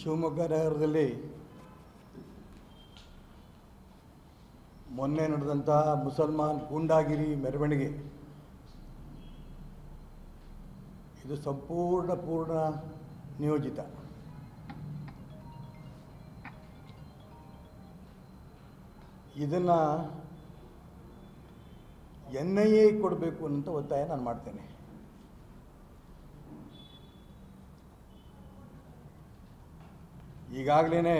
ಶಿವಮೊಗ್ಗ ನಗರದಲ್ಲಿ ಮೊನ್ನೆ ನಡೆದಂಥ ಮುಸಲ್ಮಾನ್ ಗೂಂಡಾಗಿರಿ ಮೆರವಣಿಗೆ ಇದು ಸಂಪೂರ್ಣ ಪೂರ್ಣ ನಿಯೋಜಿತ ಇದನ್ನು ಎನ್ ಐ ಎ ಕೊಡಬೇಕು ಅಂತ ಒತ್ತಾಯ ನಾನು ಮಾಡ್ತೇನೆ ಈಗಾಗಲೇ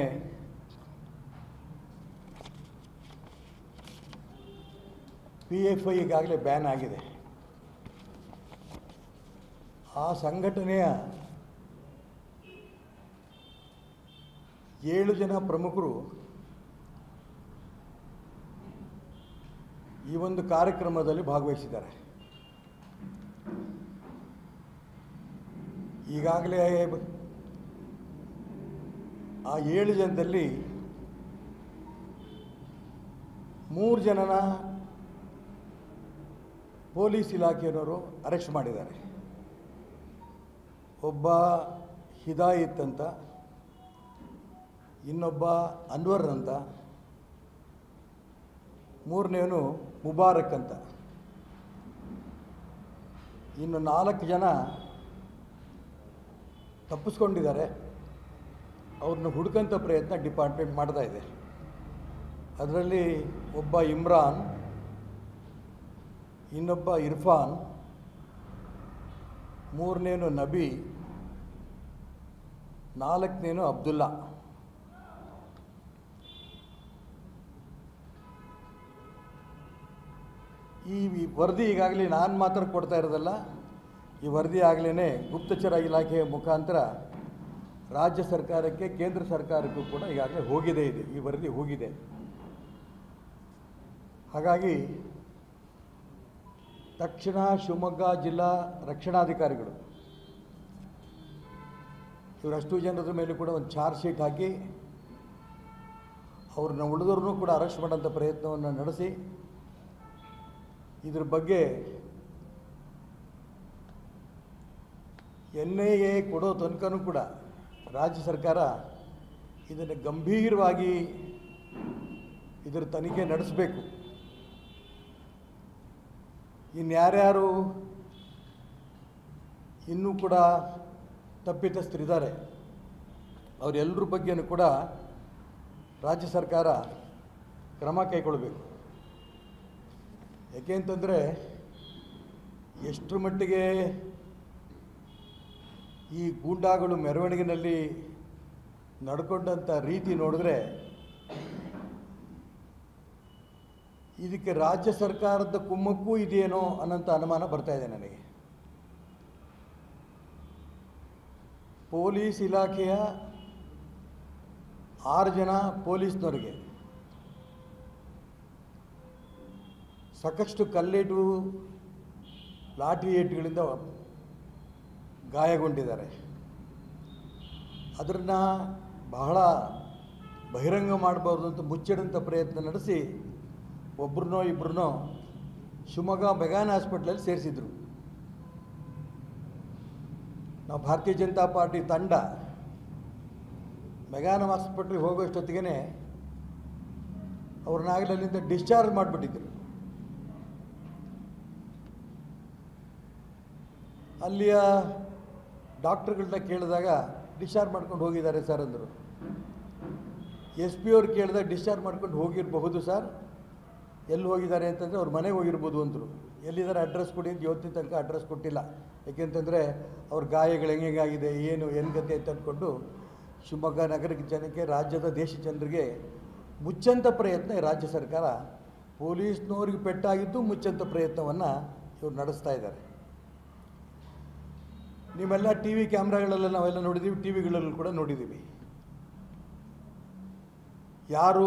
ಪಿ ಎಫ್ ಐ ಈಗಾಗಲೇ ಬ್ಯಾನ್ ಆಗಿದೆ ಆ ಸಂಘಟನೆಯ ಏಳು ಜನ ಪ್ರಮುಖರು ಈ ಒಂದು ಕಾರ್ಯಕ್ರಮದಲ್ಲಿ ಭಾಗವಹಿಸಿದ್ದಾರೆ ಈಗಾಗಲೇ ಆ ಏಳು ಜನದಲ್ಲಿ ಮೂರು ಜನನ ಪೊಲೀಸ್ ಇಲಾಖೆಯವರು ಅರೆಸ್ಟ್ ಮಾಡಿದ್ದಾರೆ ಒಬ್ಬ ಹಿದಾಯತ್ ಅಂತ ಇನ್ನೊಬ್ಬ ಅನ್ವರ್ ಅಂತ ಮೂರನೇವನು ಮುಬಾರಕ್ ಅಂತ ಇನ್ನು ನಾಲ್ಕು ಜನ ತಪ್ಪಿಸ್ಕೊಂಡಿದ್ದಾರೆ ಅವ್ರನ್ನ ಹುಡುಕಂಥ ಪ್ರಯತ್ನ ಡಿಪಾರ್ಟ್ಮೆಂಟ್ ಮಾಡ್ತಾ ಇದೆ ಅದರಲ್ಲಿ ಒಬ್ಬ ಇಮ್ರಾನ್ ಇನ್ನೊಬ್ಬ ಇರ್ಫಾನ್ ಮೂರನೇನು ನಬಿ ನಾಲ್ಕನೇನು ಅಬ್ದುಲ್ಲಾ ಈ ವಿ- ವರದಿ ಈಗಾಗಲೇ ನಾನು ಮಾತ್ರ ಕೊಡ್ತಾ ಇರೋದಲ್ಲ ಈ ವರದಿ ಆಗಲೇ ಗುಪ್ತಚರ ಇಲಾಖೆಯ ಮುಖಾಂತರ ರಾಜ್ಯ ಸರ್ಕಾರಕ್ಕೆ ಕೇಂದ್ರ ಸರ್ಕಾರಕ್ಕೂ ಕೂಡ ಈಗಾಗಲೇ ಹೋಗಿದೆ ಇದೆ ಈ ವರದಿ ಹೋಗಿದೆ ಹಾಗಾಗಿ ತಕ್ಷಣ ಶಿವಮೊಗ್ಗ ಜಿಲ್ಲಾ ರಕ್ಷಣಾಧಿಕಾರಿಗಳು ಇವರಷ್ಟು ಜನರ ಮೇಲೂ ಕೂಡ ಒಂದು ಚಾರ್ಜ್ ಶೀಟ್ ಹಾಕಿ ಅವ್ರನ್ನ ಉಳಿದವ್ರನ್ನೂ ಕೂಡ ಅರೆಸ್ಟ್ ಮಾಡೋಂಥ ಪ್ರಯತ್ನವನ್ನು ನಡೆಸಿ ಇದ್ರ ಬಗ್ಗೆ ಎನ್ ಐ ಎ ಕೊಡೋ ತನಕನೂ ಕೂಡ ರಾಜ್ಯ ಸರ್ಕಾರ ಇದನ್ನು ಗಂಭೀರವಾಗಿ ಇದರ ತನಿಖೆ ನಡೆಸಬೇಕು ಇನ್ಯಾರ್ಯಾರು ಇನ್ನೂ ಕೂಡ ತಪ್ಪಿತಸ್ಥರಿದ್ದಾರೆ ಅವರೆಲ್ಲರ ಬಗ್ಗೆನೂ ಕೂಡ ರಾಜ್ಯ ಸರ್ಕಾರ ಕ್ರಮ ಕೈಗೊಳ್ಳಬೇಕು ಯಾಕೆ ಅಂತಂದರೆ ಎಷ್ಟರ ಮಟ್ಟಿಗೆ ಈ ಗೂಂಡಾಗಳು ಮೆರವಣಿಗೆನಲ್ಲಿ ನಡ್ಕೊಂಡಂಥ ರೀತಿ ನೋಡಿದ್ರೆ ಇದಕ್ಕೆ ರಾಜ್ಯ ಸರ್ಕಾರದ ಕುಮ್ಮಕ್ಕೂ ಇದೆಯೇನೋ ಅನ್ನೋಂಥ ಅನುಮಾನ ಬರ್ತಾ ಇದೆ ನನಗೆ ಪೊಲೀಸ್ ಇಲಾಖೆಯ ಆರು ಜನ ಪೊಲೀಸ್ನವರಿಗೆ ಸಾಕಷ್ಟು ಕಲ್ಲೇಟು ಲಾಠಿ ಏಟುಗಳಿಂದ ಗಾಯಗೊಂಡಿದ್ದಾರೆ ಅದನ್ನು ಬಹಳ ಬಹಿರಂಗ ಮಾಡಬಾರ್ದು ಅಂತ ಮುಚ್ಚಿಡಂಥ ಪ್ರಯತ್ನ ನಡೆಸಿ ಒಬ್ರನ್ನೋ ಇಬ್ಬರನ್ನೋ ಶಿವಮೊಗ್ಗ ಮೆಗಾನ್ ಹಾಸ್ಪಿಟ್ಲಲ್ಲಿ ಸೇರಿಸಿದ್ರು ನಾವು ಭಾರತೀಯ ಜನತಾ ಪಾರ್ಟಿ ತಂಡ ಮೆಗಾನ್ ಹಾಸ್ಪಿಟ್ಲಿಗೆ ಹೋಗೋಷ್ಟೊತ್ತಿಗೆ ಅವ್ರನ್ನಾಗಲೇ ಅಲ್ಲಿಂದ ಡಿಸ್ಚಾರ್ಜ್ ಮಾಡಿಬಿಟ್ಟಿದ್ರು ಅಲ್ಲಿಯ ಡಾಕ್ಟ್ರುಗಳನ್ನ ಕೇಳಿದಾಗ ಡಿಸ್ಚಾರ್ಜ್ ಮಾಡ್ಕೊಂಡು ಹೋಗಿದ್ದಾರೆ ಸರ್ ಅಂದರು ಎಸ್ ಪಿ ಅವ್ರು ಕೇಳಿದಾಗ ಡಿಸ್ಚಾರ್ಜ್ ಮಾಡ್ಕೊಂಡು ಹೋಗಿರಬಹುದು ಸರ್ ಎಲ್ಲಿ ಹೋಗಿದ್ದಾರೆ ಅಂತಂದರೆ ಅವ್ರ ಮನೆಗೆ ಹೋಗಿರ್ಬೋದು ಅಂದರು ಎಲ್ಲಿದ್ದಾರೆ ಅಡ್ರೆಸ್ ಕೊಡಿ ಅಂತ ಇವತ್ತಿನ ತನಕ ಅಡ್ರೆಸ್ ಕೊಟ್ಟಿಲ್ಲ ಯಾಕೆಂತಂದರೆ ಅವ್ರ ಗಾಯಗಳು ಹೆಂಗೆ ಹೆಂಗಾಗಿದೆ ಏನು ಏನು ಗತಿ ಅಂತ ಅಂದ್ಕೊಂಡು ಶಿವಮೊಗ್ಗ ನಗರಕ್ಕೆ ಜನಕ್ಕೆ ರಾಜ್ಯದ ದೇಶ ಜನರಿಗೆ ಮುಚ್ಚಂಥ ಪ್ರಯತ್ನ ಈ ರಾಜ್ಯ ಸರ್ಕಾರ ಪೊಲೀಸ್ನವ್ರಿಗೆ ಪೆಟ್ಟಾಗಿದ್ದು ಮುಚ್ಚಂಥ ಪ್ರಯತ್ನವನ್ನು ಇವ್ರು ನಡೆಸ್ತಾ ಇದ್ದಾರೆ ನೀವೆಲ್ಲ ಟಿ ವಿ ಕ್ಯಾಮ್ರಾಗಳೆಲ್ಲ ನಾವೆಲ್ಲ ನೋಡಿದ್ದೀವಿ ಟಿ ವಿಗಳಲ್ಲೂ ಕೂಡ ನೋಡಿದ್ದೀವಿ ಯಾರು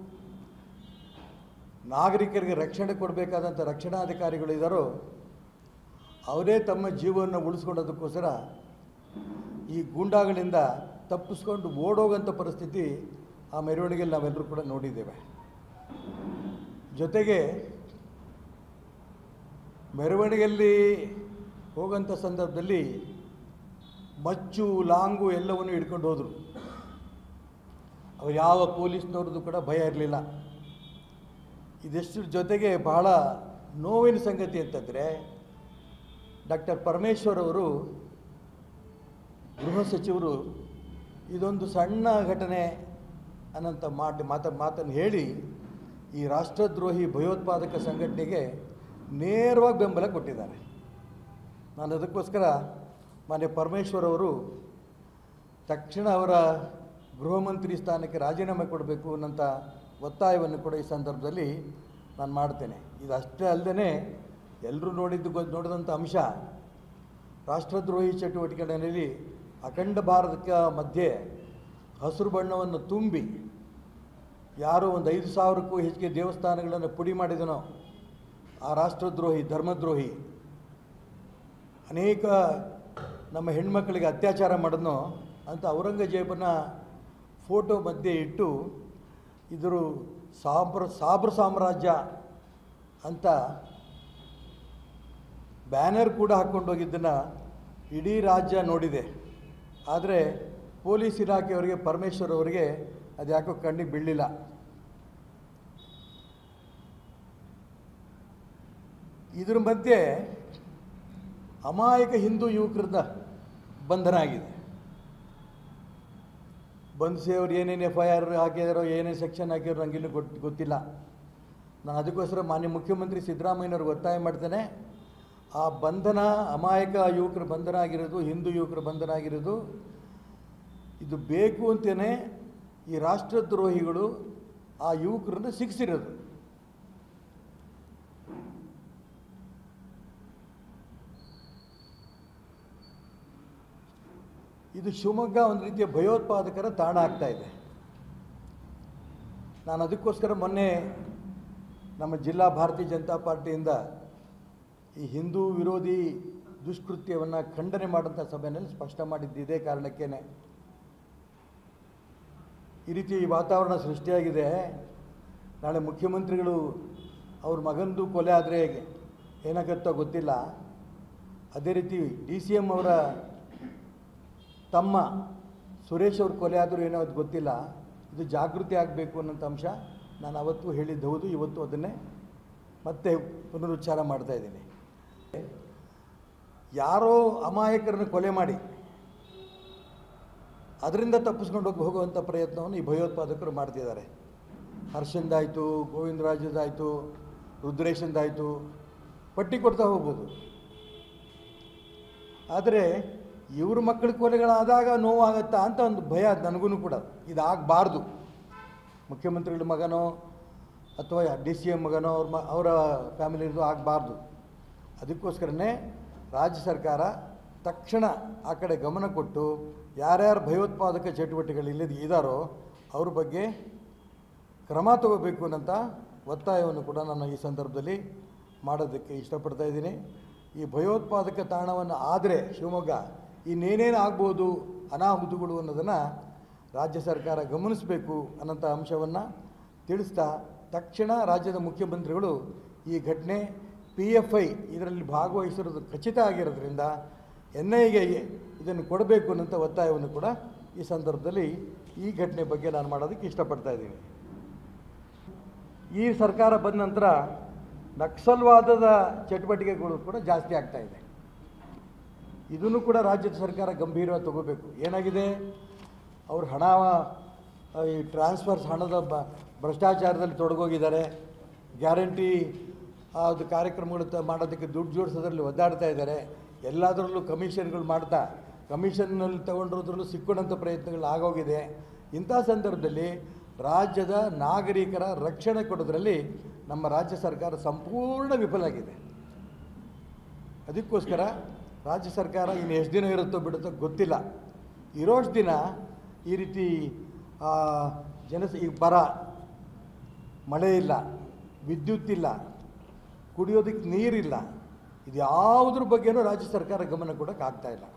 ನಾಗರಿಕರಿಗೆ ರಕ್ಷಣೆ ಕೊಡಬೇಕಾದಂಥ ರಕ್ಷಣಾಧಿಕಾರಿಗಳು ಇದ್ದಾರೋ ಅವರೇ ತಮ್ಮ ಜೀವವನ್ನು ಉಳಿಸ್ಕೊಳ್ಳೋದಕ್ಕೋಸ್ಕರ ಈ ಗೂಂಡಾಗಳಿಂದ ತಪ್ಪಿಸ್ಕೊಂಡು ಓಡೋಗಂಥ ಪರಿಸ್ಥಿತಿ ಆ ಮೆರವಣಿಗೆಯಲ್ಲಿ ನಾವೆಲ್ಲರೂ ಕೂಡ ನೋಡಿದ್ದೇವೆ ಜೊತೆಗೆ ಮೆರವಣಿಗೆಯಲ್ಲಿ ಹೋಗೋಂಥ ಸಂದರ್ಭದಲ್ಲಿ ಮಚ್ಚು ಲಾಂಗು ಎಲ್ಲವನ್ನು ಹಿಡ್ಕೊಂಡು ಹೋದರು ಅವ್ರು ಯಾವ ಪೊಲೀಸ್ನವ್ರದ್ದು ಕೂಡ ಭಯ ಇರಲಿಲ್ಲ ಇದೆಷ್ಟರ ಜೊತೆಗೆ ಬಹಳ ನೋವಿನ ಸಂಗತಿ ಅಂತಂದರೆ ಡಾಕ್ಟರ್ ಪರಮೇಶ್ವರ್ ಅವರು ಗೃಹ ಸಚಿವರು ಇದೊಂದು ಸಣ್ಣ ಘಟನೆ ಅನ್ನಂತ ಮಾತು ಮಾತ ಮಾತನ್ನು ಹೇಳಿ ಈ ರಾಷ್ಟ್ರದ್ರೋಹಿ ಭಯೋತ್ಪಾದಕ ಸಂಘಟನೆಗೆ ನೇರವಾಗಿ ಬೆಂಬಲ ಕೊಟ್ಟಿದ್ದಾರೆ ನಾನು ಅದಕ್ಕೋಸ್ಕರ ಮಾನ್ಯ ಪರಮೇಶ್ವರ್ ಅವರು ತಕ್ಷಣ ಅವರ ಗೃಹ ಮಂತ್ರಿ ಸ್ಥಾನಕ್ಕೆ ರಾಜೀನಾಮೆ ಕೊಡಬೇಕು ಅನ್ನೋಂಥ ಒತ್ತಾಯವನ್ನು ಕೂಡ ಈ ಸಂದರ್ಭದಲ್ಲಿ ನಾನು ಮಾಡ್ತೇನೆ ಇದು ಅಷ್ಟೇ ಅಲ್ಲದೆ ಎಲ್ಲರೂ ನೋಡಿದ್ದು ಗೊ ನೋಡಿದಂಥ ಅಂಶ ರಾಷ್ಟ್ರದ್ರೋಹಿ ಚಟುವಟಿಕೆಗಳಲ್ಲಿ ಅಖಂಡ ಭಾರತಕ್ಕೆ ಮಧ್ಯೆ ಹಸಿರು ಬಣ್ಣವನ್ನು ತುಂಬಿ ಯಾರೋ ಒಂದು ಐದು ಸಾವಿರಕ್ಕೂ ಹೆಚ್ಚಿಗೆ ದೇವಸ್ಥಾನಗಳನ್ನು ಪುಡಿ ಮಾಡಿದನೋ ಆ ರಾಷ್ಟ್ರದ್ರೋಹಿ ಧರ್ಮದ್ರೋಹಿ ಅನೇಕ ನಮ್ಮ ಹೆಣ್ಮಕ್ಳಿಗೆ ಅತ್ಯಾಚಾರ ಮಾಡಿದ್ನೋ ಅಂತ ಔರಂಗಜೇಬನ ಫೋಟೋ ಮಧ್ಯೆ ಇಟ್ಟು ಇದರು ಸಾಬ್ರ ಸಾಬ್ರ ಸಾಮ್ರಾಜ್ಯ ಅಂತ ಬ್ಯಾನರ್ ಕೂಡ ಹಾಕ್ಕೊಂಡು ಹೋಗಿದ್ದನ್ನು ಇಡೀ ರಾಜ್ಯ ನೋಡಿದೆ ಆದರೆ ಪೊಲೀಸ್ ಇಲಾಖೆಯವರಿಗೆ ಪರಮೇಶ್ವರ್ ಅವರಿಗೆ ಅದು ಯಾಕೋ ಕಣ್ಣಿಗೆ ಬೀಳಲಿಲ್ಲ ಇದ್ರ ಮಧ್ಯೆ ಅಮಾಯಕ ಹಿಂದೂ ಯುವಕರದ ಬಂಧನ ಆಗಿದೆ ಬಂಧಿಸಿ ಅವ್ರು ಏನೇನು ಎಫ್ ಐ ಆರ್ ಹಾಕಿದಾರೋ ಏನೇನು ಸೆಕ್ಷನ್ ಹಾಕಿದಾರೋ ನನಗಿನ್ನೂ ಗೊತ್ತು ಗೊತ್ತಿಲ್ಲ ನಾನು ಅದಕ್ಕೋಸ್ಕರ ಮಾನ್ಯ ಮುಖ್ಯಮಂತ್ರಿ ಸಿದ್ದರಾಮಯ್ಯನವ್ರಿಗೆ ಒತ್ತಾಯ ಮಾಡ್ತೇನೆ ಆ ಬಂಧನ ಅಮಾಯಕ ಯುವಕರ ಬಂಧನ ಆಗಿರೋದು ಹಿಂದೂ ಯುವಕರ ಬಂಧನ ಆಗಿರೋದು ಇದು ಬೇಕು ಅಂತಲೇ ಈ ರಾಷ್ಟ್ರದ್ರೋಹಿಗಳು ಆ ಯುವಕರನ್ನು ಶಿಕ್ಷಿರೋದು ಇದು ಶಿವಮೊಗ್ಗ ಒಂದು ರೀತಿಯ ಭಯೋತ್ಪಾದಕರ ತಾಣ ಆಗ್ತಾ ಇದೆ ನಾನು ಅದಕ್ಕೋಸ್ಕರ ಮೊನ್ನೆ ನಮ್ಮ ಜಿಲ್ಲಾ ಭಾರತೀಯ ಜನತಾ ಪಾರ್ಟಿಯಿಂದ ಈ ಹಿಂದೂ ವಿರೋಧಿ ದುಷ್ಕೃತ್ಯವನ್ನು ಖಂಡನೆ ಮಾಡೋಂಥ ಸಭೆಯಲ್ಲಿ ಸ್ಪಷ್ಟ ಮಾಡಿದ್ದು ಇದೇ ಕಾರಣಕ್ಕೇನೆ ಈ ರೀತಿ ಈ ವಾತಾವರಣ ಸೃಷ್ಟಿಯಾಗಿದೆ ನಾಳೆ ಮುಖ್ಯಮಂತ್ರಿಗಳು ಅವ್ರ ಮಗಂದು ಕೊಲೆ ಆದರೆ ಏನಾಗುತ್ತೋ ಗೊತ್ತಿಲ್ಲ ಅದೇ ರೀತಿ ಡಿ ಸಿ ಎಮ್ ಅವರ ತಮ್ಮ ಸುರೇಶ್ ಅವ್ರ ಕೊಲೆ ಆದರೂ ಏನೋ ಅದು ಗೊತ್ತಿಲ್ಲ ಇದು ಜಾಗೃತಿ ಆಗಬೇಕು ಅನ್ನೋಂಥ ಅಂಶ ನಾನು ಅವತ್ತು ಹೇಳಿದ್ದು ಹೌದು ಇವತ್ತು ಅದನ್ನೇ ಮತ್ತೆ ಪುನರುಚ್ಚಾರ ಮಾಡ್ತಾ ಇದ್ದೀನಿ ಯಾರೋ ಅಮಾಯಕರನ್ನು ಕೊಲೆ ಮಾಡಿ ಅದರಿಂದ ತಪ್ಪಿಸ್ಕೊಂಡು ಹೋಗಿ ಹೋಗುವಂಥ ಪ್ರಯತ್ನವನ್ನು ಈ ಭಯೋತ್ಪಾದಕರು ಮಾಡ್ತಿದ್ದಾರೆ ಹರ್ಷಂದಾಯಿತು ಗೋವಿಂದರಾಜದಾಯಿತು ರುದ್ರೇಶಂದಾಯಿತು ಪಟ್ಟಿ ಕೊಡ್ತಾ ಹೋಗ್ಬೋದು ಆದರೆ ಇವ್ರ ಮಕ್ಕಳ ಕೊಲೆಗಳಾದಾಗ ನೋವಾಗತ್ತಾ ಅಂತ ಒಂದು ಭಯ ನನಗೂ ಕೂಡ ಇದಾಗಬಾರ್ದು ಮುಖ್ಯಮಂತ್ರಿಗಳ ಮಗನೋ ಅಥವಾ ಡಿ ಸಿ ಎಮ್ ಮಗನೋ ಅವ್ರ ಮ ಅವರ ಫ್ಯಾಮಿಲಿದು ಆಗಬಾರ್ದು ಅದಕ್ಕೋಸ್ಕರನೇ ರಾಜ್ಯ ಸರ್ಕಾರ ತಕ್ಷಣ ಆ ಕಡೆ ಗಮನ ಕೊಟ್ಟು ಯಾರ್ಯಾರು ಭಯೋತ್ಪಾದಕ ಚಟುವಟಿಕೆಗಳಿಲ್ಲದ ಇದ್ದಾರೋ ಅವ್ರ ಬಗ್ಗೆ ಕ್ರಮ ತಗೋಬೇಕು ಅನ್ನೋಂಥ ಒತ್ತಾಯವನ್ನು ಕೂಡ ನಾನು ಈ ಸಂದರ್ಭದಲ್ಲಿ ಮಾಡೋದಕ್ಕೆ ಇಷ್ಟಪಡ್ತಾ ಇದ್ದೀನಿ ಈ ಭಯೋತ್ಪಾದಕ ತಾಣವನ್ನು ಆದರೆ ಶಿವಮೊಗ್ಗ ಇನ್ನೇನೇನು ಆಗ್ಬೋದು ಅನಾಹುತಗಳು ಅನ್ನೋದನ್ನು ರಾಜ್ಯ ಸರ್ಕಾರ ಗಮನಿಸಬೇಕು ಅನ್ನೋಂಥ ಅಂಶವನ್ನು ತಿಳಿಸ್ತಾ ತಕ್ಷಣ ರಾಜ್ಯದ ಮುಖ್ಯಮಂತ್ರಿಗಳು ಈ ಘಟನೆ ಪಿ ಎಫ್ ಐ ಇದರಲ್ಲಿ ಭಾಗವಹಿಸಿರೋದು ಖಚಿತ ಆಗಿರೋದ್ರಿಂದ ಎನ್ ಐಗೆ ಇದನ್ನು ಕೊಡಬೇಕು ಅನ್ನೋಂಥ ಒತ್ತಾಯವನ್ನು ಕೂಡ ಈ ಸಂದರ್ಭದಲ್ಲಿ ಈ ಘಟನೆ ಬಗ್ಗೆ ನಾನು ಮಾಡೋದಕ್ಕೆ ಇಷ್ಟಪಡ್ತಾ ಇದ್ದೀನಿ ಈ ಸರ್ಕಾರ ಬಂದ ನಂತರ ನಕ್ಸಲ್ವಾದದ ಚಟುವಟಿಕೆಗಳು ಕೂಡ ಜಾಸ್ತಿ ಆಗ್ತಾ ಇದೆ ಇದನ್ನು ಕೂಡ ರಾಜ್ಯದ ಸರ್ಕಾರ ಗಂಭೀರವಾಗಿ ತಗೋಬೇಕು ಏನಾಗಿದೆ ಅವ್ರು ಹಣ ಆ, ಈ ಟ್ರಾನ್ಸ್ಫರ್ಸ್ ಹಣದ ಬ ಭ್ರಷ್ಟಾಚಾರದಲ್ಲಿ ತೊಡಗೋಗಿದ್ದಾರೆ ಗ್ಯಾರಂಟಿ ಅದು ಕಾರ್ಯಕ್ರಮಗಳು ತ ಮಾಡೋದಕ್ಕೆ ದುಡ್ಡು ಜೋಡಿಸೋದ್ರಲ್ಲಿ ಒದ್ದಾಡ್ತಾ ಇದ್ದಾರೆ ಎಲ್ಲದರಲ್ಲೂ ಕಮಿಷನ್ಗಳು ಮಾಡ್ತಾ ಕಮಿಷನ್ನಲ್ಲಿ ತಗೊಂಡಿರೋದ್ರಲ್ಲೂ ಸಿಕ್ಕೊಳ್ಳೋಂಥ ಪ್ರಯತ್ನಗಳು ಆಗೋಗಿದೆ ಇಂಥ ಸಂದರ್ಭದಲ್ಲಿ ರಾಜ್ಯದ ನಾಗರಿಕರ ರಕ್ಷಣೆ ಕೊಡೋದ್ರಲ್ಲಿ ನಮ್ಮ ರಾಜ್ಯ ಸರ್ಕಾರ ಸಂಪೂರ್ಣ ವಿಫಲಾಗಿದೆ ಅದಕ್ಕೋಸ್ಕರ ರಾಜ್ಯ ಸರ್ಕಾರ ಇನ್ನು ಎಷ್ಟು ದಿನ ಇರುತ್ತೋ ಬಿಡುತ್ತೋ ಗೊತ್ತಿಲ್ಲ ಇರೋಷ್ಟು ದಿನ ಈ ರೀತಿ ಆ, ಜನಸ ಈಗ ಬರ ಮಳೆ ಇಲ್ಲ ವಿದ್ಯುತ್ ಇಲ್ಲ ಕುಡಿಯೋದಕ್ಕೆ ನೀರಿಲ್ಲ ಇದು ಯಾವುದ್ರ ಬಗ್ಗೆನೂ ರಾಜ್ಯ ಸರ್ಕಾರ ಗಮನ ಕೊಡೋಕೆ ಆಗ್ತಾ ಇಲ್ಲ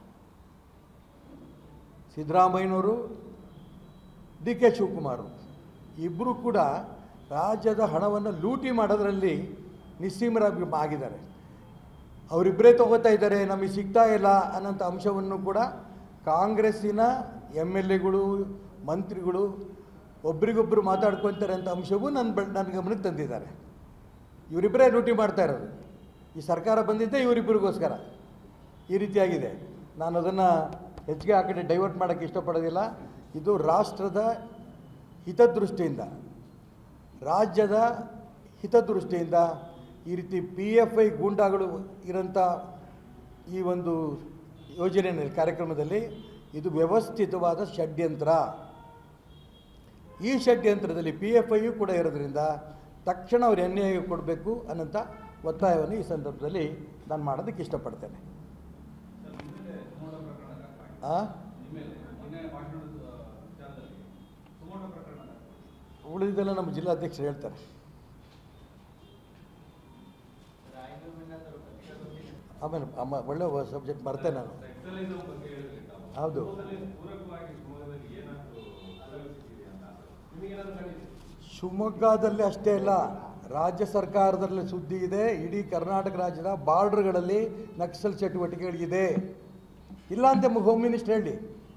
ಸಿದ್ದರಾಮಯ್ಯನವರು ಡಿ ಕೆ ಶಿವಕುಮಾರ್ ಇಬ್ಬರು ಕೂಡ ರಾಜ್ಯದ ಹಣವನ್ನು ಲೂಟಿ ಮಾಡೋದ್ರಲ್ಲಿ ನಿಸ್ಸೀಮರಾಗಿ ಆಗಿದ್ದಾರೆ ಅವರಿಬ್ಬರೇ ತಗೋತಾ ಇದ್ದಾರೆ ನಮಗೆ ಸಿಗ್ತಾ ಇಲ್ಲ ಅನ್ನೋಂಥ ಅಂಶವನ್ನು ಕೂಡ ಕಾಂಗ್ರೆಸ್ಸಿನ ಎಮ್ ಎಲ್ ಎಗಳು ಮಂತ್ರಿಗಳು ಒಬ್ರಿಗೊಬ್ಬರು ಮಾತಾಡ್ಕೊತಾರೆ ಅಂತ ಅಂಶವೂ ನನ್ನ ಬ ನನ್ನ ಗಮನಕ್ಕೆ ತಂದಿದ್ದಾರೆ ಇವರಿಬ್ಬರೇ ಡ್ಯೂಟಿ ಮಾಡ್ತಾ ಇರೋದು ಈ ಸರ್ಕಾರ ಬಂದಿದ್ದೇ ಇವರಿಬ್ಬರಿಗೋಸ್ಕರ ಈ ರೀತಿಯಾಗಿದೆ ನಾನು ಅದನ್ನು ಹೆಚ್ಚಿಗೆ ಆ ಕಡೆ ಡೈವರ್ಟ್ ಮಾಡೋಕ್ಕೆ ಇಷ್ಟಪಡೋದಿಲ್ಲ ಇದು ರಾಷ್ಟ್ರದ ಹಿತದೃಷ್ಟಿಯಿಂದ ರಾಜ್ಯದ ಹಿತದೃಷ್ಟಿಯಿಂದ ಈ ರೀತಿ ಪಿ ಎಫ್ ಐ ಗೂಂಡಾಗಳು ಇರೋಂಥ ಈ ಒಂದು ಯೋಜನೆಯಲ್ಲಿ ಕಾರ್ಯಕ್ರಮದಲ್ಲಿ ಇದು ವ್ಯವಸ್ಥಿತವಾದ ಷಡ್ಯಂತ್ರ ಈ ಷಡ್ಯಂತ್ರದಲ್ಲಿ ಪಿ ಎಫ್ ಐಯು ಕೂಡ ಇರೋದ್ರಿಂದ ತಕ್ಷಣ ಅವ್ರು ಎನ್ ಐ ಕೊಡಬೇಕು ಅನ್ನೋಂಥ ಒತ್ತಾಯವನ್ನು ಈ ಸಂದರ್ಭದಲ್ಲಿ ನಾನು ಮಾಡೋದಕ್ಕೆ ಇಷ್ಟಪಡ್ತೇನೆ ಆ? ಉಳಿದಿದ್ದೆಲ್ಲ ನಮ್ಮ ಜಿಲ್ಲಾಧ್ಯಕ್ಷರು ಹೇಳ್ತಾರೆ ಆಮೇಲೆ ಅಮ್ಮ ಒಳ್ಳೆ ಸಬ್ಜೆಕ್ಟ್ ಮರ್ತೇನೆ ನಾನು ಹೌದು ಶಿವಮೊಗ್ಗದಲ್ಲಿ ಅಷ್ಟೇ ಅಲ್ಲ ರಾಜ್ಯ ಸರ್ಕಾರದಲ್ಲಿ ಸುದ್ದಿ ಇದೆ ಇಡೀ ಕರ್ನಾಟಕ ರಾಜ್ಯದ ಬಾರ್ಡ್ರ್ಗಳಲ್ಲಿ ನಕ್ಸಲ್ ಚಟುವಟಿಕೆಗಳಿದೆ ಇಲ್ಲ ಅಂತ ಹೋಮ್ ಮಿನಿಸ್ಟರ್ ಹೇಳಿ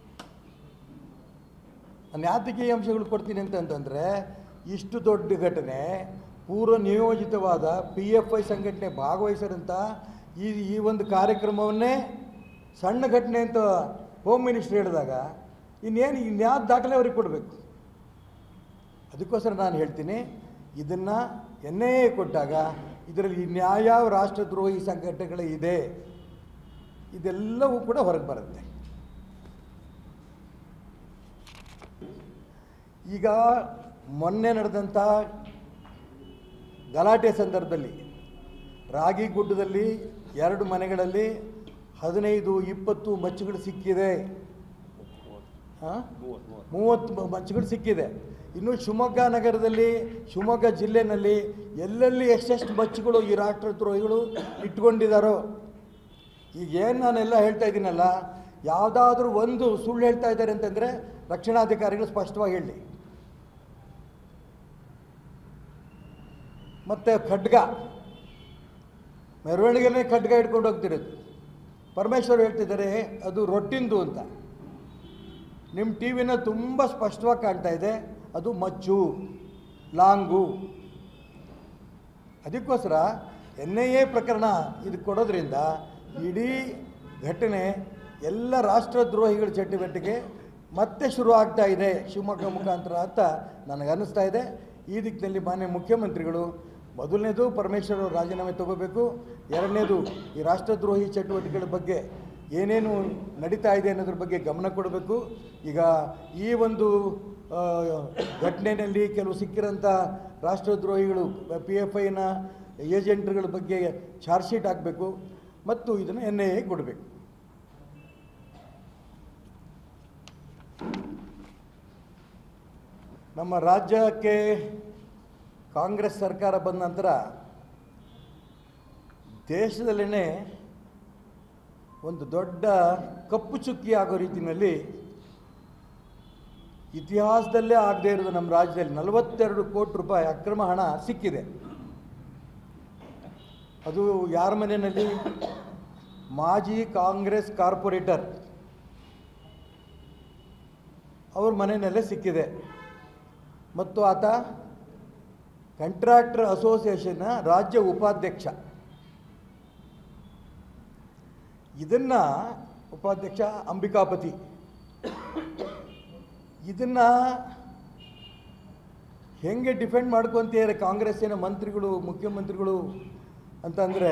ನಾನು ಯಾತಕ್ಕೆ ಈ ಅಂಶಗಳು ಕೊಡ್ತೀನಿ ಅಂತಂತಂದರೆ ಇಷ್ಟು ದೊಡ್ಡ ಘಟನೆ ಪೂರ್ವ ನಿಯೋಜಿತವಾದ ಪಿ ಎಫ್ ಐ ಸಂಘಟನೆ ಭಾಗವಹಿಸಿದಂಥ ಈ ಈ ಒಂದು ಕಾರ್ಯಕ್ರಮವನ್ನೇ ಸಣ್ಣ ಘಟನೆ ಅಂತ ಹೋಮ್ ಮಿನಿಸ್ಟರ್ ಹೇಳಿದಾಗ ಇನ್ನೇನು ಇನ್ಯಾವ ದಾಖಲೆ ಅವ್ರಿಗೆ ಕೊಡಬೇಕು ಅದಕ್ಕೋಸ್ಕರ ನಾನು ಹೇಳ್ತೀನಿ ಇದನ್ನು ಎನ್ ಐ ಎ ಕೊಟ್ಟಾಗ ಇದರಲ್ಲಿ ಇನ್ಯಾವ್ಯಾವ ರಾಷ್ಟ್ರದ್ರೋಹಿ ಸಂಘಟನೆಗಳು ಇದೆ ಇದೆಲ್ಲವೂ ಕೂಡ ಹೊರಗೆ ಬರುತ್ತೆ ಈಗ ಮೊನ್ನೆ ನಡೆದಂಥ ಗಲಾಟೆ ಸಂದರ್ಭದಲ್ಲಿ ರಾಗಿ ಗುಡ್ಡದಲ್ಲಿ ಎರಡು ಮನೆಗಳಲ್ಲಿ ಹದಿನೈದು ಇಪ್ಪತ್ತು ಮಚ್ಚುಗಳು ಸಿಕ್ಕಿದೆ ಹಾಂ ಮೂವತ್ತು ಮ- ಮಚ್ಚುಗಳು ಸಿಕ್ಕಿದೆ ಇನ್ನು ಶಿವಮೊಗ್ಗ ನಗರದಲ್ಲಿ ಶಿವಮೊಗ್ಗ ಜಿಲ್ಲೆನಲ್ಲಿ ಎಲ್ಲೆಲ್ಲಿ ಎಷ್ಟೆಷ್ಟು ಮಚ್ಚುಗಳು ಈ ರಾಷ್ಟ್ರದ್ರೋಹಿಗಳು ಇಟ್ಕೊಂಡಿದ್ದಾರೋ ಈಗ ಏನು ನಾನೆಲ್ಲ ಹೇಳ್ತಾ ಇದ್ದೀನಲ್ಲ ಯಾವುದಾದ್ರೂ ಒಂದು ಸುಳ್ಳು ಹೇಳ್ತಾ ಇದ್ದಾರೆ ಅಂತಂದರೆ ರಕ್ಷಣಾಧಿಕಾರಿಗಳು ಸ್ಪಷ್ಟವಾಗಿ ಹೇಳಿ ಮತ್ತು ಖಡ್ಗ ಮೆರವಣಿಗೆನೇ ಖಡ್ಗ ಇಟ್ಕೊಂಡು ಹೋಗ್ತಿರೋದು ಪರಮೇಶ್ವರ್ ಹೇಳ್ತಿದ್ದಾರೆ ಅದು ರೊಟ್ಟಿಂದು ಅಂತ ನಿಮ್ಮ ಟಿ ವಿನ ತುಂಬ ಸ್ಪಷ್ಟವಾಗಿ ಕಾಣ್ತಾ ಇದೆ ಅದು ಮಚ್ಚು ಲಾಂಗು ಅದಕ್ಕೋಸ್ಕರ ಎನ್ ಐ ಎ ಪ್ರಕರಣ ಇದು ಕೊಡೋದ್ರಿಂದ ಇಡೀ ಘಟನೆ ಎಲ್ಲ ರಾಷ್ಟ್ರದ್ರೋಹಿಗಳ ಚಟುವಟಿಕೆ ಮತ್ತೆ ಶುರು ಆಗ್ತಾ ಇದೆ ಶಿವಮೊಗ್ಗ ಮುಖಾಂತರ ಅಂತ ನನಗನ್ನಿಸ್ತಾ ಇದೆ ಈ ದಿಕ್ಕಿನಲ್ಲಿ ಮಾನ್ಯ ಮುಖ್ಯಮಂತ್ರಿಗಳು ಮೊದಲನೇದು ಪರಮೇಶ್ವರ್ ಅವರು ರಾಜೀನಾಮೆ ತಗೋಬೇಕು ಎರಡನೇದು ಈ ರಾಷ್ಟ್ರದ್ರೋಹಿ ಚಟುವಟಿಕೆಗಳ ಬಗ್ಗೆ ಏನೇನು ನಡೀತಾ ಇದೆ ಅನ್ನೋದ್ರ ಬಗ್ಗೆ ಗಮನ ಕೊಡಬೇಕು ಈಗ ಈ ಒಂದು ಆ, ಘಟನೆಯಲ್ಲಿ ಕೆಲವು ಸಿಕ್ಕಿರೋಂಥ ರಾಷ್ಟ್ರದ್ರೋಹಿಗಳು ಪಿ ಎಫ್ ಐನ ಏಜೆಂಟ್ಗಳ ಬಗ್ಗೆ ಚಾರ್ಜ್ ಶೀಟ್ ಹಾಕಬೇಕು ಮತ್ತು ಇದನ್ನು ಎನ್ ಐ ಎ ಕೊಡಬೇಕು ನಮ್ಮ ರಾಜ್ಯಕ್ಕೆ ಕಾಂಗ್ರೆಸ್ ಸರ್ಕಾರ ಬಂದ ನಂತರ ದೇಶದಲ್ಲೇ ಒಂದು ದೊಡ್ಡ ಕಪ್ಪು ಚುಕ್ಕಿ ಆಗೋ ರೀತಿಯಲ್ಲಿ ಇತಿಹಾಸದಲ್ಲೇ ಆಗದೇ ಇರೋದು ನಮ್ಮ ರಾಜ್ಯದಲ್ಲಿ ನಲವತ್ತೆರಡು ಕೋಟಿ ರೂಪಾಯಿ ಅಕ್ರಮ ಹಣ ಸಿಕ್ಕಿದೆ ಅದು ಯಾರ ಮನೆಯಲ್ಲಿ ಮಾಜಿ ಕಾಂಗ್ರೆಸ್ ಕಾರ್ಪೊರೇಟರ್ ಅವ್ರ ಮನೆಯಲ್ಲೇ ಸಿಕ್ಕಿದೆ ಮತ್ತು ಆತ ಕಂಟ್ರಾಕ್ಟರ್ ಅಸೋಸಿಯೇಷನ್ನ ರಾಜ್ಯ ಉಪಾಧ್ಯಕ್ಷ ಇದನ್ನು ಉಪಾಧ್ಯಕ್ಷ ಅಂಬಿಕಾಪತಿ ಇದನ್ನು ಹೆಂಗೆ ಡಿಫೆಂಡ್ ಮಾಡ್ಕೊತಿದ್ದಾರೆ ಕಾಂಗ್ರೆಸ್ಸಿನ ಮಂತ್ರಿಗಳು ಮುಖ್ಯಮಂತ್ರಿಗಳು ಅಂತಂದರೆ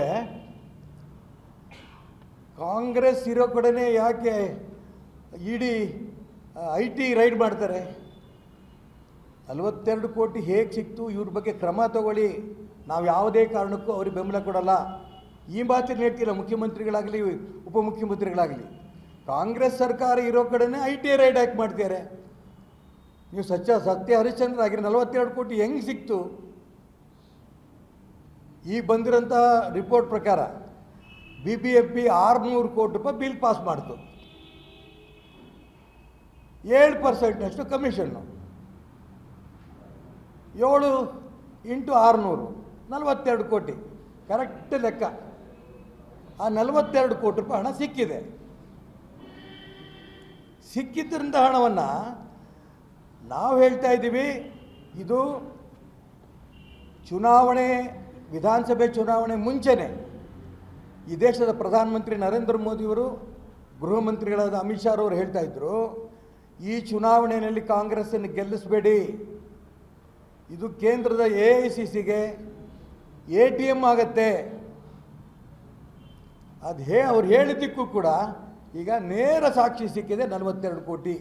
ಕಾಂಗ್ರೆಸ್ ಇರೋ ಕಡೆನೇ ಯಾಕೆ ಇಡೀ ಐ ಟಿ ರೈಡ್ ಮಾಡ್ತಾರೆ ನಲವತ್ತೆರಡು ಕೋಟಿ ಹೇಗೆ ಸಿಕ್ತು ಇವ್ರ ಬಗ್ಗೆ ಕ್ರಮ ತಗೊಳ್ಳಿ ನಾವು ಯಾವುದೇ ಕಾರಣಕ್ಕೂ ಅವ್ರಿಗೆ ಬೆಂಬಲ ಕೊಡಲ್ಲ ಈ ಮಾತನ್ನು ಹೇಳ್ತಿಲ್ಲ ಮುಖ್ಯಮಂತ್ರಿಗಳಾಗಲಿ ಉಪಮುಖ್ಯಮಂತ್ರಿಗಳಾಗಲಿ ಕಾಂಗ್ರೆಸ್ ಸರ್ಕಾರ ಇರೋ ಕಡೆನೇ ಐ ಟಿ ರೈಡ್ ಯಾಕೆ ಮಾಡ್ತಾರೆ ನೀವು ಸತ್ಯ ಸತ್ಯ ಹರಿಶ್ಚಂದ್ರ ಆಗಿರೋ ನಲವತ್ತೆರಡು ಕೋಟಿ ಹೆಂಗೆ ಸಿಕ್ತು ಈ ಬಂದಿರೋಂಥ ರಿಪೋರ್ಟ್ ಪ್ರಕಾರ ಬಿ ಬಿ ಎಫ್ ಪಿ ಆರುನೂರು ಕೋಟಿ ರೂಪಾಯಿ ಬಿಲ್ ಪಾಸ್ ಮಾಡ್ತು ಏಳು ಪರ್ಸೆಂಟ್ನಷ್ಟು ಕಮಿಷನ್ನು ಏಳು ಇಂಟು ಆರುನೂರು ನಲವತ್ತೆರಡು ಕೋಟಿ ಕರೆಕ್ಟ್ ಲೆಕ್ಕ ಆ ನಲವತ್ತೆರಡು ಕೋಟಿ ರೂಪಾಯಿ ಹಣ ಸಿಕ್ಕಿದೆ ಸಿಕ್ಕಿದ್ದರಿಂದ ಹಣವನ್ನು ನಾವು ಹೇಳ್ತಾ ಇದ್ದೀವಿ ಇದು ಚುನಾವಣೆ ವಿಧಾನಸಭೆ ಚುನಾವಣೆ ಮುಂಚೆನೇ ಈ ದೇಶದ ಪ್ರಧಾನಮಂತ್ರಿ ನರೇಂದ್ರ ಮೋದಿಯವರು ಗೃಹ ಮಂತ್ರಿಗಳಾದ ಅಮಿತ್ ಶಾ ಅವರು ಹೇಳ್ತಾ ಇದ್ರು ಈ ಚುನಾವಣೆಯಲ್ಲಿ ಕಾಂಗ್ರೆಸ್ಸನ್ನು ಗೆಲ್ಲಿಸಬೇಡಿ ಇದು ಕೇಂದ್ರದ ಎ ಐ ಸಿ ಸಿಗೆ ಎ ಟಿ ಎಮ್ ಆಗತ್ತೆ ಅದು ಹೇ ಅವ್ರು ಹೇಳಿದ್ದಕ್ಕೂ ಕೂಡ ಈಗ ನೇರ ಸಾಕ್ಷಿ ಸಿಕ್ಕಿದೆ ನಲವತ್ತೆರಡು ಕೋಟಿ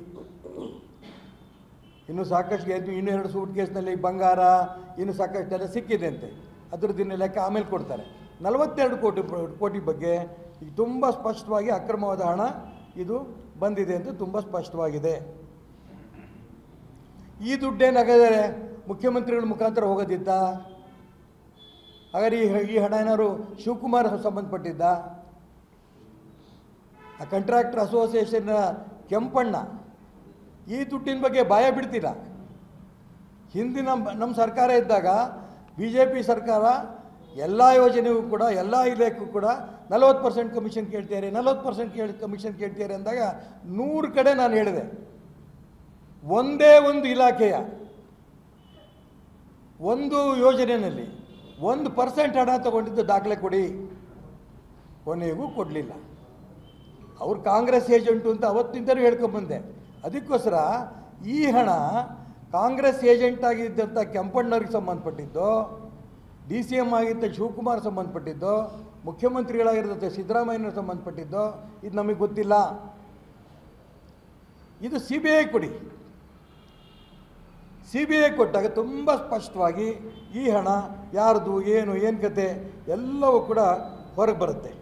ಇನ್ನು ಸಾಕಷ್ಟು ಗೆದ್ದು ಇನ್ನೂ ಎರಡು ಸೂಟ್ ಕೇಸ್ನಲ್ಲಿ ಬಂಗಾರ ಇನ್ನು ಸಾಕಷ್ಟೆಲ್ಲ ಸಿಕ್ಕಿದೆ ಅಂತೆ ಅದ್ರದ್ದು ಲೆಕ್ಕ ಆಮೇಲೆ ಕೊಡ್ತಾರೆ ನಲವತ್ತೆರಡು ಕೋಟಿ ಪ್ರ- ಕೋಟಿ ಬಗ್ಗೆ ಈಗ ತುಂಬ ಸ್ಪಷ್ಟವಾಗಿ ಅಕ್ರಮವಾದ ಹಣ ಇದು ಬಂದಿದೆ ಅಂತ ತುಂಬ ಸ್ಪಷ್ಟವಾಗಿದೆ ಈ ದುಡ್ಡೇನಾಗಿದ್ದಾರೆ ಮುಖ್ಯಮಂತ್ರಿಗಳ ಮುಖಾಂತರ ಹೋಗೋದಿತ್ತ ಹಾಗಾದ್ರೆ ಈ ಈ ಹಣ ಏನಾದ್ರು ಶಿವಕುಮಾರ್ ಸಂಬಂಧಪಟ್ಟಿದ್ದ ಆ ಕಾಂಟ್ರಾಕ್ಟರ್ ಅಸೋಸಿಯೇಷನ್ನ ಕೆಂಪಣ್ಣ ಈ ದುಡ್ಡಿನ ಬಗ್ಗೆ ಭಯ ಬಿಡ್ತಿಲ್ಲ ಹಿಂದಿನ ನಮ್ಮ ಸರ್ಕಾರ ಇದ್ದಾಗ ಬಿ ಜೆ ಪಿ ಸರ್ಕಾರ ಎಲ್ಲ ಯೋಜನೆಗೂ ಕೂಡ ಎಲ್ಲ ಇಲಾಖೆಗೂ ಕೂಡ ನಲವತ್ತು ಪರ್ಸೆಂಟ್ ಕಮಿಷನ್ ಕೇಳ್ತಾರೆ ನಲವತ್ತು ಪರ್ಸೆಂಟ್ ಕೇಳಿ ಕಮಿಷನ್ ಕೇಳ್ತಾರೆ ಅಂದಾಗ ನೂರು ಕಡೆ ನಾನು ಹೇಳಿದೆ ಒಂದೇ ಒಂದು ಇಲಾಖೆಯ ಒಂದು ಯೋಜನೆಯಲ್ಲಿ ಒಂದು ಪರ್ಸೆಂಟ್ ಹಣ ತಗೊಂಡಿದ್ದು ದಾಖಲೆ ಕೊಡಿ ಕೊನೆಗೂ ಕೊಡಲಿಲ್ಲ ಅವ್ರು ಕಾಂಗ್ರೆಸ್ ಏಜೆಂಟು ಅಂತ ಅವತ್ತಿಂದಲೂ ಹೇಳ್ಕೊಂಬಂದೆ ಅದಕ್ಕೋಸ್ಕರ ಈ ಹಣ ಕಾಂಗ್ರೆಸ್ ಏಜೆಂಟ್ ಆಗಿದ್ದಂಥ ಕೆಂಪಣ್ಣವ್ರಿಗೆ ಸಂಬಂಧಪಟ್ಟಿದ್ದು ಡಿ ಸಿ ಎಮ್ ಆಗಿದ್ದ ಶಿವಕುಮಾರ್ ಸಂಬಂಧಪಟ್ಟಿದ್ದು ಮುಖ್ಯಮಂತ್ರಿಗಳಾಗಿರ್ತದೆ ಸಿದ್ದರಾಮಯ್ಯನವ್ರಿಗೆ ಸಂಬಂಧಪಟ್ಟಿದ್ದು ಇದು ನಮಗೆ ಗೊತ್ತಿಲ್ಲ ಇದು ಸಿ ಬಿ ಐ ಕೊಡಿ ಸಿ ಬಿ ಐ ಕೊಟ್ಟಾಗ ತುಂಬ ಸ್ಪಷ್ಟವಾಗಿ ಈ ಹಣ ಯಾರ್ದು ಏನು ಏನು ಕತೆ ಎಲ್ಲವೂ ಕೂಡ ಹೊರಗೆ ಬರುತ್ತೆ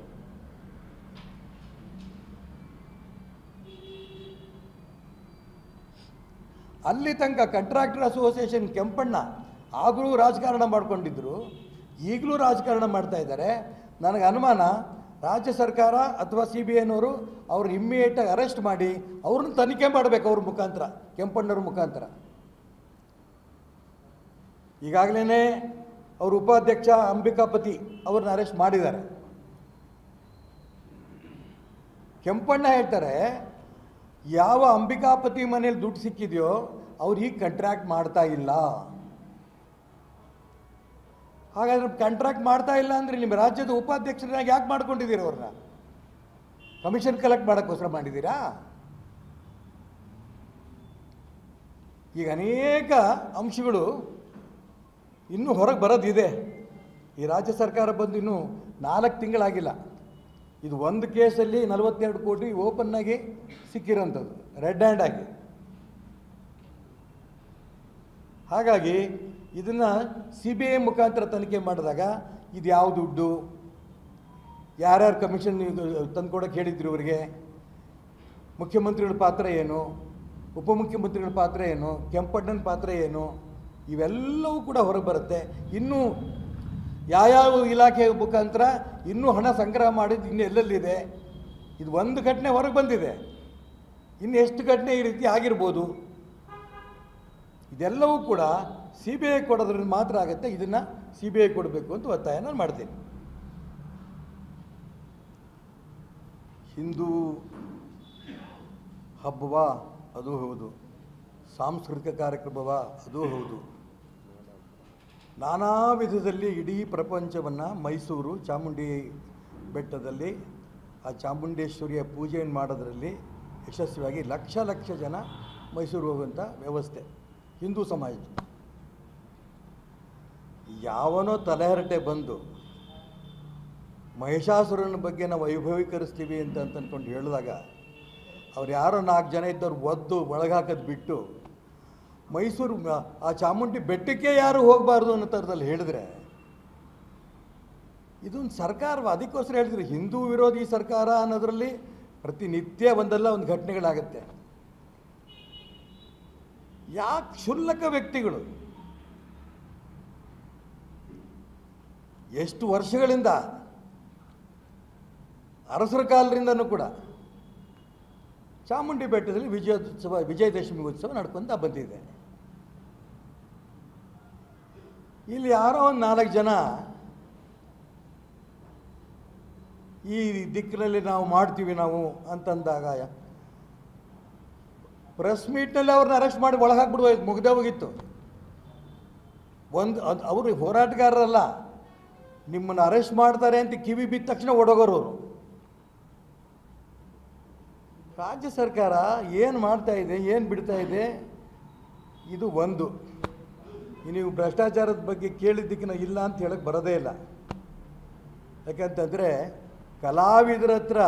ಅಲ್ಲಿ ತನಕ ಕಾಂಟ್ರಾಕ್ಟರ್ ಅಸೋಸಿಯೇಷನ್ ಕೆಂಪಣ್ಣ ಆಗಲೂ ರಾಜಕಾರಣ ಮಾಡ್ಕೊಂಡಿದ್ರು ಈಗಲೂ ರಾಜಕಾರಣ ಮಾಡ್ತಾ ಇದ್ದಾರೆ ನನಗೆ ಅನುಮಾನ ರಾಜ್ಯ ಸರ್ಕಾರ ಅಥವಾ ಸಿ ಬಿ ಐನವರು ಅವ್ರನ್ನ ಇಮ್ಮಿಡಿಯೇಟಾಗಿ ಅರೆಸ್ಟ್ ಮಾಡಿ ಅವ್ರನ್ನ ತನಿಖೆ ಮಾಡಬೇಕು ಅವ್ರ ಮುಖಾಂತರ ಕೆಂಪಣ್ಣವ್ರ ಮುಖಾಂತರ ಈಗಾಗಲೇ ಅವ್ರ ಉಪಾಧ್ಯಕ್ಷ ಅಂಬಿಕಾಪತಿ ಅವ್ರನ್ನ ಅರೆಸ್ಟ್ ಮಾಡಿದ್ದಾರೆ ಕೆಂಪಣ್ಣ ಹೇಳ್ತಾರೆ ಯಾವ ಅಂಬಿಕಾಪತಿ ಮನೇಲಿ ದುಡ್ಡು ಸಿಕ್ಕಿದೆಯೋ ಅವ್ರು ಈಗ ಕಂಟ್ರಾಕ್ಟ್ ಮಾಡ್ತಾ ಇಲ್ಲ ಹಾಗಾದ್ರೆ ಕಂಟ್ರಾಕ್ಟ್ ಮಾಡ್ತಾ ಇಲ್ಲ ಅಂದರೆ ನಿಮ್ಮ ರಾಜ್ಯದ ಉಪಾಧ್ಯಕ್ಷರನ್ನಾಗಿ ಯಾಕೆ ಮಾಡ್ಕೊಂಡಿದ್ದೀರಿ ಅವ್ರನ್ನ ಕಮಿಷನ್ ಕಲೆಕ್ಟ್ ಮಾಡೋಕ್ಕೋಸ್ಕರ ಮಾಡಿದ್ದೀರಾ ಈಗ ಅನೇಕ ಅಂಶಗಳು ಇನ್ನೂ ಹೊರಗೆ ಬರೋದಿದೆ ಈ ರಾಜ್ಯ ಸರ್ಕಾರ ಬಂದು ಇನ್ನೂ ನಾಲ್ಕು ತಿಂಗಳಾಗಿಲ್ಲ ಇದು ಒಂದು ಕೇಸಲ್ಲಿ ನಲವತ್ತೆರಡು ಕೋಟಿ ಓಪನ್ ಆಗಿ ಸಿಕ್ಕಿರೋಂಥದ್ದು ರೆಡ್ ಹ್ಯಾಂಡ್ ಆಗಿ ಹಾಗಾಗಿ ಇದನ್ನು ಸಿ ಬಿ ಐ ಮುಖಾಂತರ ತನಿಖೆ ಮಾಡಿದಾಗ ಇದು ಯಾವ ದುಡ್ಡು ಯಾರ್ಯಾರು ಕಮಿಷನ್ ತಂದ್ಕೊಡಕ್ಕೆ ಹೇಳಿದ್ರು ಇವರಿಗೆ ಮುಖ್ಯಮಂತ್ರಿಗಳ ಪಾತ್ರ ಏನು ಉಪಮುಖ್ಯಮಂತ್ರಿಗಳ ಪಾತ್ರ ಏನು ಕೆಂಪಣ್ಣನ ಪಾತ್ರ ಏನು ಇವೆಲ್ಲವೂ ಕೂಡ ಹೊರಗೆ ಬರುತ್ತೆ ಇನ್ನೂ ಯಾವ್ಯಾವ ಇಲಾಖೆ ಮುಖಾಂತರ ಇನ್ನೂ ಹಣ ಸಂಗ್ರಹ ಮಾಡಿದ್ದು ಇನ್ನು ಎಲ್ಲೆಲ್ಲಿದೆ ಇದು ಒಂದು ಘಟನೆ ಹೊರಗೆ ಬಂದಿದೆ ಇನ್ನು ಎಷ್ಟು ಘಟನೆ ಈ ರೀತಿ ಆಗಿರ್ಬೋದು ಇದೆಲ್ಲವೂ ಕೂಡ ಸಿ ಬಿ ಐ ಕೊಡೋದ್ರಿಂದ ಮಾತ್ರ ಆಗುತ್ತೆ ಇದನ್ನು ಸಿ ಬಿ ಐ ಕೊಡಬೇಕು ಅಂತ ಒತ್ತಾಯ ನಾನು ಮಾಡ್ತೀನಿ ಹಿಂದೂ ಹಬ್ಬವ ಅದು ಹೌದು ಸಾಂಸ್ಕೃತಿಕ ಕಾರ್ಯಕ್ರಮವ ಅದು ಹೌದು ನಾನಾ ವಿಧದಲ್ಲಿ ಇಡೀ ಪ್ರಪಂಚವನ್ನು ಮೈಸೂರು ಚಾಮುಂಡಿ ಬೆಟ್ಟದಲ್ಲಿ ಆ ಚಾಮುಂಡೇಶ್ವರಿಯ ಪೂಜೆಯನ್ನು ಮಾಡೋದರಲ್ಲಿ ಯಶಸ್ವಿಯಾಗಿ ಲಕ್ಷ ಲಕ್ಷ ಜನ ಮೈಸೂರು ಹೋಗುವಂಥ ವ್ಯವಸ್ಥೆ ಹಿಂದೂ ಸಮಾಜ ಯಾವನೋ ತಲೆಹರಟೆ ಬಂದು ಮಹಿಷಾಸುರನ ಬಗ್ಗೆ ನಾವು ವೈಭವೀಕರಿಸ್ತೀವಿ ಅಂತ ಅಂತ ಅಂದ್ಕೊಂಡು ಹೇಳಿದಾಗ ಅವ್ರು ಯಾರೋ ನಾಲ್ಕು ಜನ ಇದ್ದವ್ರು ಒದ್ದು ಒಳಗಾಕೋದು ಬಿಟ್ಟು ಮೈಸೂರು ಮ- ಆ ಚಾಮುಂಡಿ ಬೆಟ್ಟಕ್ಕೆ ಯಾರು ಹೋಗಬಾರ್ದು ಅನ್ನೋ ಥರದಲ್ಲಿ ಹೇಳಿದ್ರೆ ಇದೊಂದು ಸರ್ಕಾರ ಅದಕ್ಕೋಸ್ಕರ ಹೇಳಿದ್ರು ಹಿಂದೂ ವಿರೋಧಿ ಸರ್ಕಾರ ಅನ್ನೋದರಲ್ಲಿ ಪ್ರತಿನಿತ್ಯ ಒಂದಲ್ಲ ಒಂದು ಘಟನೆಗಳಾಗುತ್ತೆ ಯಾಕೆ ಕ್ಷುಲ್ಲಕ ವ್ಯಕ್ತಿಗಳು ಎಷ್ಟು ವರ್ಷಗಳಿಂದ ಅರಸರ ಕಾಲದಿಂದನೂ ಕೂಡ ಚಾಮುಂಡಿ ಬೆಟ್ಟದಲ್ಲಿ ವಿಜಯೋತ್ಸವ ವಿಜಯದಶಮಿ ಉತ್ಸವ ನಡ್ಕೊಂತ ಬಂದಿದೆ ಇಲ್ಲಿ ಯಾರೋ ಒಂದು ನಾಲ್ಕು ಜನ ಈ ದಿಕ್ಕಿನಲ್ಲಿ ನಾವು ಮಾಡ್ತೀವಿ ನಾವು ಅಂತಂದಾಗ ಪ್ರೆಸ್ ಮೀಟ್ನಲ್ಲಿ ಅವ್ರನ್ನ ಅರೆಸ್ಟ್ ಮಾಡಿ ಒಳಗಾಕ್ಬಿಡುವ ಮುಗ್ದೇ ಹೋಗಿತ್ತು ಒಂದು ಅದು ಅವರು ಹೋರಾಟಗಾರರಲ್ಲ ನಿಮ್ಮನ್ನು ಅರೆಸ್ಟ್ ಮಾಡ್ತಾರೆ ಅಂತ ಕಿವಿ ಬಿದ್ದ ತಕ್ಷಣ ಓಡೋಗೋರು ಅವರು ರಾಜ್ಯ ಸರ್ಕಾರ ಏನು ಮಾಡ್ತಾ ಇದೆ ಏನು ಬಿಡ್ತಾ ಇದೆ ಇದು ಒಂದು ನೀವು ಭ್ರಷ್ಟಾಚಾರದ ಬಗ್ಗೆ ಕೇಳಿದ್ದಕ್ಕೆ ನಾವು ಇಲ್ಲ ಅಂತ ಹೇಳಕ್ಕೆ ಬರೋದೇ ಇಲ್ಲ ಯಾಕಂತಂದರೆ ಕಲಾವಿದರ ಹತ್ರ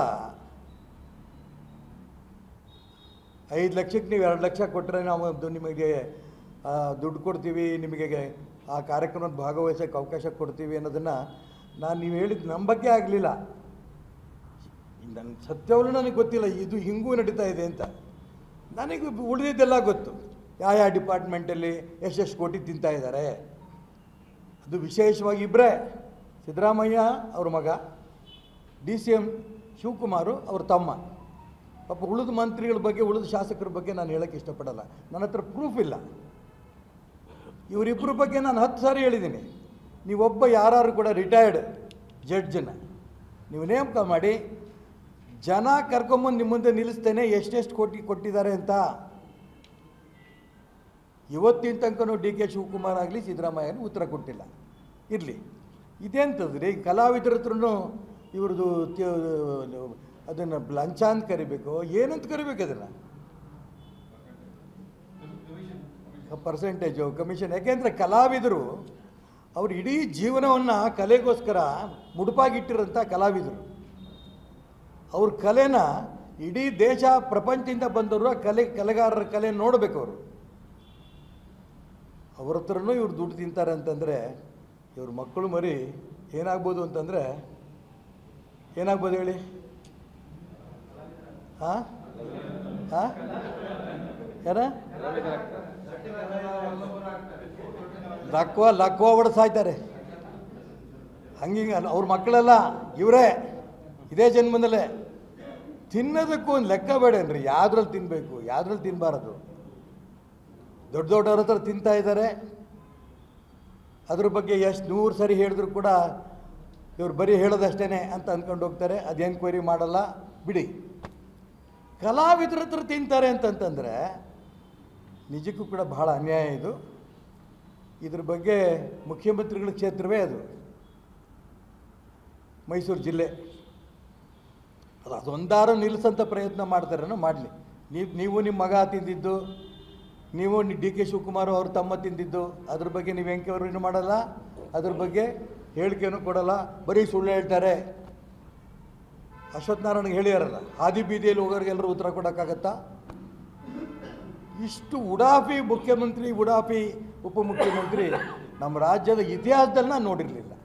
ಐದು ಲಕ್ಷಕ್ಕೆ ನೀವು ಎರಡು ಲಕ್ಷ ಕೊಟ್ಟರೆ ನಾವು ಅದು ನಿಮಗೆ ಆ, ದುಡ್ಡು ಕೊಡ್ತೀವಿ ನಿಮಗೆ ಆ ಕಾರ್ಯಕ್ರಮದ ಭಾಗವಹಿಸೋಕ್ಕೆ ಅವಕಾಶ ಕೊಡ್ತೀವಿ ಅನ್ನೋದನ್ನು ನಾನು ನೀವು ಹೇಳಿದ ನಮ್ಮ ಬಗ್ಗೆ ಆಗಲಿಲ್ಲ ನನ್ನ ಸತ್ಯವೂ ನನಗೆ ಗೊತ್ತಿಲ್ಲ ಇದು ಹಿಂಗೂ ನಡೀತಾ ಇದೆ ಅಂತ ನನಗೆ ಉಳಿದಿದ್ದೆಲ್ಲ ಗೊತ್ತು ಯಾವ ಯಾವ ಡಿಪಾರ್ಟ್ಮೆಂಟಲ್ಲಿ ಎಷ್ಟೆಷ್ಟು ಕೋಟಿ ತಿಂತಾ ಇದ್ದಾರೆ ಅದು ವಿಶೇಷವಾಗಿ ಇಬ್ಬರೇ ಸಿದ್ದರಾಮಯ್ಯ ಅವ್ರ ಮಗ ಡಿ ಸಿ ಎಮ್ ಶಿವಕುಮಾರು ಅವ್ರ ತಮ್ಮ ಪಾಪ ಉಳಿದ ಮಂತ್ರಿಗಳ ಬಗ್ಗೆ ಉಳಿದ ಶಾಸಕರ ಬಗ್ಗೆ ನಾನು ಹೇಳೋಕ್ಕೆ ಇಷ್ಟಪಡಲ್ಲ ನನ್ನ ಹತ್ರ ಪ್ರೂಫ್ ಇಲ್ಲ ಇವರಿಬ್ಬರ ಬಗ್ಗೆ ನಾನು ಹತ್ತು ಸಾರಿ ಹೇಳಿದ್ದೀನಿ ನೀವೊಬ್ಬ ಯಾರು ಕೂಡ ರಿಟೈರ್ಡ್ ಜಡ್ಜನ್ನು ನೀವು ನೇಮಕ ಮಾಡಿ ಜನ ಕರ್ಕೊಂಬಂದು ನಿಮ್ಮ ಮುಂದೆ ನಿಲ್ಲಿಸ್ತೇನೆ ಎಷ್ಟೆಷ್ಟು ಕೋಟಿ ಕೊಟ್ಟಿದ್ದಾರೆ ಅಂತ ಇವತ್ತಿನ ತನಕನೂ ಡಿ ಕೆ ಶಿವಕುಮಾರ್ ಆಗಲಿ ಸಿದ್ದರಾಮಯ್ಯನೂ ಉತ್ತರ ಕೊಟ್ಟಿಲ್ಲ ಇರಲಿ ಇದೆಂಥದ್ರಿ ಕಲಾವಿದರ ಹತ್ರನೂ ಇವ್ರದ್ದು ಅದನ್ನು ಲಂಚ ಅಂತ ಕರಿಬೇಕು ಏನಂತ ಕರಿಬೇಕು ಅದನ್ನು ಪರ್ಸೆಂಟೇಜು ಕಮಿಷನ್ ಯಾಕೆಂದರೆ ಕಲಾವಿದರು ಅವ್ರ ಇಡೀ ಜೀವನವನ್ನು ಕಲೆಗೋಸ್ಕರ ಮುಡುಪಾಗಿಟ್ಟಿರೋಂಥ ಕಲಾವಿದರು ಅವ್ರ ಕಲೆನ ಇಡೀ ದೇಶ ಪ್ರಪಂಚದಿಂದ ಬಂದವರು ಆ ಕಲೆ ಕಲೆಗಾರರ ಕಲೆ ನೋಡಬೇಕು ಅವರು ಅವ್ರ ಹತ್ರನೂ ಇವ್ರು ದುಡ್ಡು ತಿಂತಾರೆ ಅಂತಂದರೆ ಇವ್ರ ಮಕ್ಕಳು ಮರಿ ಏನಾಗ್ಬೋದು ಅಂತಂದರೆ ಏನಾಗ್ಬೋದು ಹೇಳಿ ಹಾಂ ಹಾಂ ಯಾರ ಲಕ್ವ ಲಕ್ವ ಹೊಡೆದು ಸಾಯ್ತಾರೆ ಹಂಗಿಂಗ ಅವ್ರ ಮಕ್ಕಳೆಲ್ಲ ಇವರೇ ಇದೇ ಜನ್ಮದಲ್ಲೇ ತಿನ್ನೋದಕ್ಕೂ ಒಂದು ಲೆಕ್ಕ ಬೇಡೇನ್ರಿ ಯಾವ್ದ್ರಲ್ಲಿ ತಿನ್ನಬೇಕು ಯಾವ್ದ್ರಲ್ಲಿ ತಿನ್ನಬಾರದು ದೊಡ್ಡ ದೊಡ್ಡವ್ರ ಹತ್ರ ತಿಂತಾ ಇದ್ದಾರೆ ಅದ್ರ ಬಗ್ಗೆ ಎಷ್ಟು ನೂರು ಸರಿ ಹೇಳಿದ್ರು ಕೂಡ ಇವ್ರು ಬರೀ ಹೇಳೋದಷ್ಟೇ ಅಂತ ಅಂದ್ಕೊಂಡು ಹೋಗ್ತಾರೆ ಅದು ಎನ್ಕ್ವೈರಿ ಮಾಡಲ್ಲ ಬಿಡಿ ಕಲಾವಿದ್ರ ಹತ್ರ ತಿಂತಾರೆ ಅಂತಂತಂದರೆ ನಿಜಕ್ಕೂ ಕೂಡ ಬಹಳ ಅನ್ಯಾಯ ಇದು ಇದ್ರ ಬಗ್ಗೆ ಮುಖ್ಯಮಂತ್ರಿಗಳ ಕ್ಷೇತ್ರವೇ ಅದು ಮೈಸೂರು ಜಿಲ್ಲೆ ಅದು ಅದೊಂದಾರು ನಿಲ್ಲಿಸೋಂಥ ಪ್ರಯತ್ನ ಮಾಡ್ತಾರೇನೋ ಮಾಡಲಿ ನೀವು ನೀವು ನಿಮ್ಮ ಮಗ ತಿಂದಿದ್ದು ನೀವು ಡಿ ಕೆ ಶಿವಕುಮಾರ್ ಅವ್ರ ತಮ್ಮ ತಿಂದಿದ್ದು ಅದ್ರ ಬಗ್ಗೆ ನೀವು ಎಂಕ್ವೈರಿನೂ ಮಾಡಲ್ಲ ಅದ್ರ ಬಗ್ಗೆ ಹೇಳಿಕೆನೂ ಕೊಡಲ್ಲ ಬರೀ ಸುಳ್ಳು ಹೇಳ್ತಾರೆ ಅಶ್ವಥ್ ನಾರಾಯಣಗೆ ಹೇಳಿಯಾರಲ್ಲ ಹಾದಿ ಬೀದಿಯಲ್ಲಿ ಹೋಗೋರಿಗೆಲ್ಲರೂ ಉತ್ತರ ಕೊಡೋಕ್ಕಾಗತ್ತಾ ಇಷ್ಟು ಉಡಾಫಿ ಮುಖ್ಯಮಂತ್ರಿ ಉಡಾಫಿ ಉಪಮುಖ್ಯಮಂತ್ರಿ ನಮ್ಮ ರಾಜ್ಯದ ಇತಿಹಾಸದಲ್ಲಿ ನಾನು ನೋಡಿರಲಿಲ್ಲ